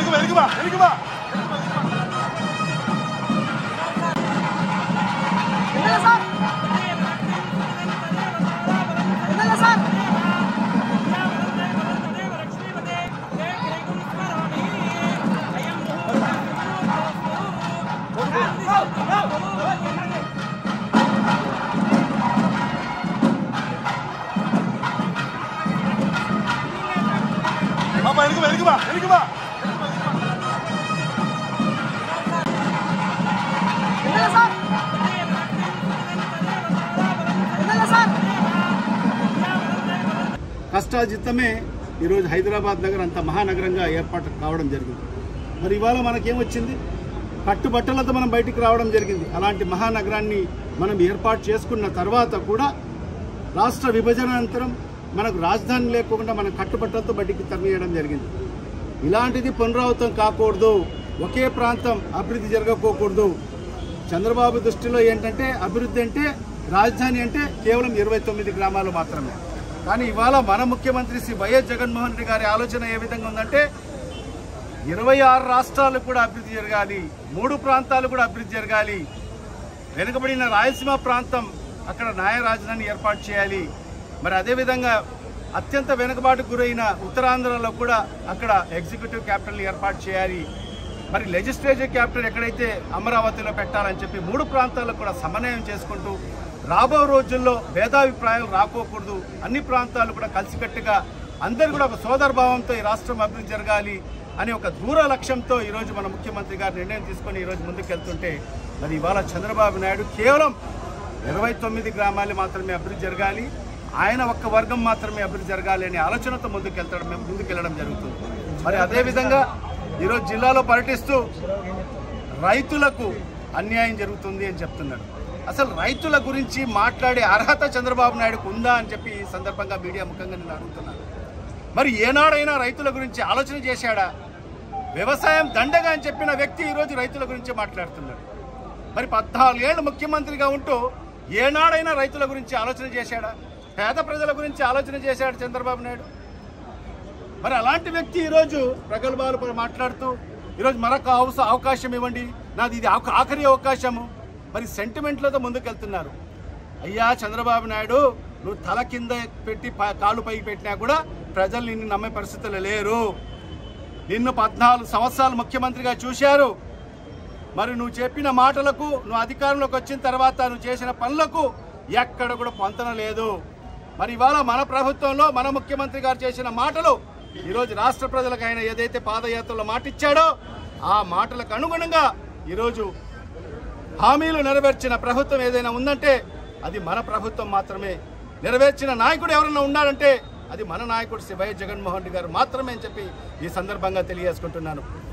వెనుక వెనుక బా వెనుక బా బాబా వెనుక వెనుక బా వెనుక బా కష్టాజితమే ఈరోజు హైదరాబాద్ నగరం అంత మహానగరంగా ఏర్పాటు కావడం జరిగింది మరి ఇవాళ మనకేమొచ్చింది కట్టుబట్టలతో మనం బయటికి రావడం జరిగింది అలాంటి మహానగరాన్ని మనం ఏర్పాటు చేసుకున్న తర్వాత కూడా రాష్ట్ర విభజన అనంతరం మనకు రాజధాని లేకుండా మనం కట్టుబట్టలతో బయటికి తరలియడం జరిగింది ఇలాంటిది పునరావృతం కాకూడదు ఒకే ప్రాంతం అభివృద్ధి జరగకోకూడదు చంద్రబాబు దృష్టిలో ఏంటంటే అభివృద్ధి అంటే రాజధాని అంటే కేవలం ఇరవై తొమ్మిది గ్రామాలు మాత్రమే కానీ ఇవాళ మన ముఖ్యమంత్రి శ్రీ వైఎస్ జగన్మోహన్ రెడ్డి గారి ఆలోచన ఏ విధంగా ఉందంటే ఇరవై ఆరు రాష్ట్రాలు కూడా అభివృద్ధి జరగాలి మూడు ప్రాంతాలు కూడా అభివృద్ధి జరగాలి వెనుకబడిన రాయలసీమ ప్రాంతం అక్కడ న్యాయ రాజధాని ఏర్పాటు చేయాలి మరి అదేవిధంగా అత్యంత వెనుకబాటుకు గురైన ఉత్తరాంధ్రలో కూడా అక్కడ ఎగ్జిక్యూటివ్ క్యాపిటల్ ఏర్పాటు చేయాలి మరి లెజిస్లేటివ్ క్యాపిటల్ ఎక్కడైతే అమరావతిలో పెట్టాలని చెప్పి మూడు ప్రాంతాలకు కూడా సమన్వయం చేసుకుంటూ రాబో రోజుల్లో భేదాభిప్రాయాలు రాకోకూడదు అన్ని ప్రాంతాలు కూడా కలిసికట్టుగా అందరూ కూడా ఒక సోదరభావంతో ఈ రాష్ట్రం అభివృద్ధి జరగాలి అని ఒక దూర లక్ష్యంతో ఈరోజు మన ముఖ్యమంత్రి గారు నిర్ణయం తీసుకొని ఈరోజు ముందుకెళ్తుంటే మరి ఇవాళ చంద్రబాబు నాయుడు కేవలం ఇరవై తొమ్మిది గ్రామాలు మాత్రమే అభివృద్ధి జరగాలి ఆయన ఒక్క వర్గం మాత్రమే అభివృద్ధి జరగాలి అనే ఆలోచనతో ముందుకెళ్తాడు మేము ముందుకెళ్ళడం జరుగుతుంది మరి అదేవిధంగా ఈరోజు జిల్లాలో పర్యటిస్తూ రైతులకు అన్యాయం జరుగుతుంది అని చెప్తున్నాడు అసలు రైతుల గురించి మాట్లాడే అర్హత చంద్రబాబు నాయుడుకు ఉందా అని చెప్పి ఈ సందర్భంగా మీడియా ముఖంగా నేను అడుగుతున్నాను మరి ఏనాడైనా రైతుల గురించి ఆలోచన చేశాడా వ్యవసాయం దండగా అని చెప్పిన వ్యక్తి ఈరోజు రైతుల గురించి మాట్లాడుతున్నాడు మరి పద్నాలుగేళ్ళు ముఖ్యమంత్రిగా ఉంటూ ఏనాడైనా రైతుల గురించి ఆలోచన చేశాడా పేద ప్రజల గురించి ఆలోచన చేశాడు చంద్రబాబు నాయుడు మరి అలాంటి వ్యక్తి ఈరోజు ప్రగల్భాలు ప- మాట్లాడుతూ ఈరోజు మరొక అవస- అవకాశం ఇవ్వండి నాది ఇది ఆఖ- ఆఖరి అవకాశము మరి సెంటిమెంట్లతో ముందుకెళ్తున్నారు అయ్యా చంద్రబాబు నాయుడు నువ్వు తల కింద పెట్టి ప- కాళ్ళు పైకి పెట్టినా కూడా ప్రజలు నిన్ను నమ్మే పరిస్థితులు లేరు నిన్ను పద్నాలుగు సంవత్సరాలు ముఖ్యమంత్రిగా చూశారు మరి నువ్వు చెప్పిన మాటలకు నువ్వు అధికారంలోకి వచ్చిన తర్వాత నువ్వు చేసిన పనులకు ఎక్కడ కూడా పొంతన లేదు మరి ఇవాళ మన ప్రభుత్వంలో మన ముఖ్యమంత్రి గారు చేసిన మాటలు ఈరోజు రాష్ట్ర ప్రజలకు ఆయన ఏదైతే పాదయాత్రలో మాట ఇచ్చాడో ఆ మాటలకు అనుగుణంగా ఈరోజు హామీలు నెరవేర్చిన ప్రభుత్వం ఏదైనా ఉందంటే అది మన ప్రభుత్వం మాత్రమే నెరవేర్చిన నాయకుడు ఎవరైనా ఉన్నాడంటే అది మన నాయకుడు శ్రీ వైఎస్ జగన్మోహన్ రెడ్డి గారు మాత్రమే అని చెప్పి ఈ సందర్భంగా తెలియజేసుకుంటున్నాను